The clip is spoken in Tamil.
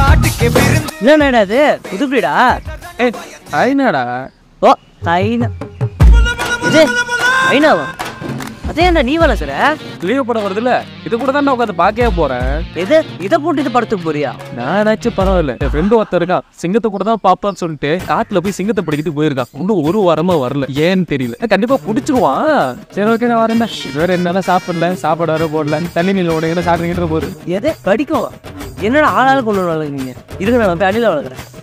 காட்டுக்கு விருந்து என்னடா இது புது பிரீடா ஏ ஐநாடா ஓ ஐனா இது ஐனாவா அதே என்ன நீ வளர்க்குற லீவ் படம் வருதுல்ல இது கூட தான் நான் உட்காந்து பார்க்கவே போறேன் எது இதை போட்டுட்டு படத்துக்கு போறியா நானாச்சும் பரவாயில்ல என் ஃப்ரெண்டு ஒருத்தர் இருக்கான் சிங்கத்தை கூட தான் பாப்பான்னு சொல்லிட்டு காட்டுல போய் சிங்கத்தை பிடிக்கிட்டு போயிருக்கான் இன்னும் ஒரு வாரமா வரல ஏன்னு தெரியல கண்டிப்பா பிடிச்சிருவான் சரி ஓகே நான் வரேன் வேற என்னதான் சாப்பிடல சாப்பாடு வர போடல தண்ணி நீல உடைய சாப்பிடுங்கிற போரு எது படிக்கும் என்னடா ஆளாளுக்கு கொண்டு வளர்க்குறீங்க இதுக்கு நான் போய் அணில வளர்க்குறேன்